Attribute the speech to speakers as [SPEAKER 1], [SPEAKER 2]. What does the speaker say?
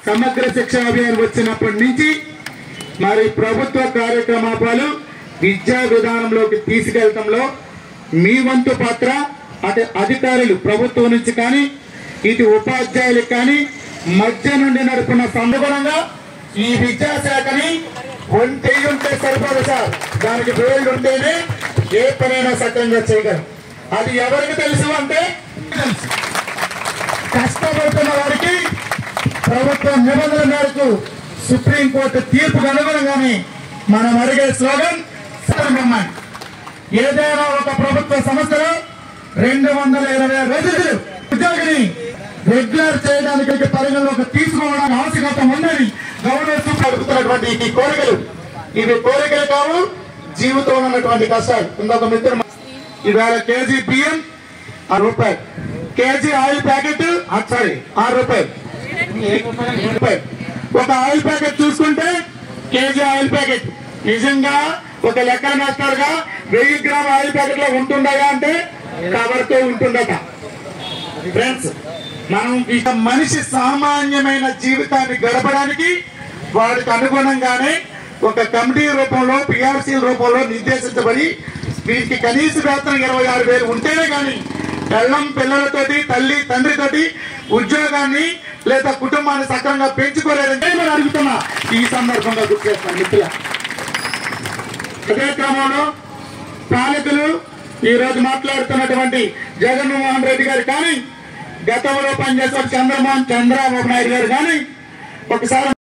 [SPEAKER 1] సమగ్ర శిక్షణ అభియాన్ వచ్చినప్పటి నుంచి మరి ప్రభుత్వ కార్యక్రమాలు విద్యా విధానంలోకి తీసుకెళ్లడంలో మీ వంతు పాత్ర అటు అధికారులు ప్రభుత్వం నుంచి కానీ ఇటు ఉపాధ్యాయులకు కానీ మధ్య నుండి నడుపున్న సందర్భంగా ఈ విద్యాశాఖని ఒంటి ఉంటే సరిపోదు సార్ దానికి వేళ్ళు ఉంటేనే ఏ పనైనా సక్రంగా చేయగలం అది ఎవరికి తెలుసు అంటే తెలుసు. కష్టపడుతున్న వారికి ప్రభుత్వ నిబంధనల మేరకు సుప్రీంకోర్టు తీర్పుకు అనుగుణంగానే మనం అడిగే స్లోగన్ సర్వమన్ ఏదైనా ఒక ప్రభుత్వ సంస్థలో రెండు వందల ఇరవై రోజులు ఉద్యోగిని రెగ్యులర్ చేయడానికి పరిగణలోకి తీసుకోవడానికి ఆవశ్యకత ఉందని గవర్నర్ అడుగుతున్నటువంటి ఈ కోరికలు ఇవి కోరికలు కావు జీవితంలో ఉన్నటువంటి కష్టాలు ఇంకొక మిత్రుడు ఇవాళ కేజీ బియ్యం ఆరు రూపాయలు కేజీ ఆయిల్ ప్యాకెట్ సారీ ఆరు రూపాయలు రూపాయలు ఒక ఆయిల్ ప్యాకెట్ చూసుకుంటే కేజీ ఆయిల్ ప్యాకెట్ నిజంగా ఒక లెక్కన మాస్టర్గా వెయ్యి గ్రామ్ ఆయిల్ ప్యాకెట్ లో ఉంటుండగా అంటే కవర్ తో ఉంటుందట ఫ్రెండ్స్ మనం ఇక మనిషి సామాన్యమైన జీవితాన్ని గడపడానికి వాడికి అనుగుణంగానే ఒక కమిటీ రూపంలో పిఆర్సీ రూపంలో నిర్దేశించబడి వీరికి కనీస వేతనం ఇరవై ఆరు వేలు ఉంటేనే కానీ పెళ్ళం పిల్లలతోటి తల్లి తండ్రితోటి ఉద్యోగాన్ని లేదా కుటుంబాన్ని సక్రమంగా పెంచుకోలేదంటే నేను అడుగుతున్నా ఈ సందర్భంగా గుర్తు చేస్తాను మిత్రుల అదే క్రమంలో పాలకులు ఈ రోజు మాట్లాడుతున్నటువంటి జగన్మోహన్ రెడ్డి గారు కానీ గతంలో పనిచేసిన చంద్రమోహన్ చంద్రబాబు నాయుడు గారు కానీ ఒకసారి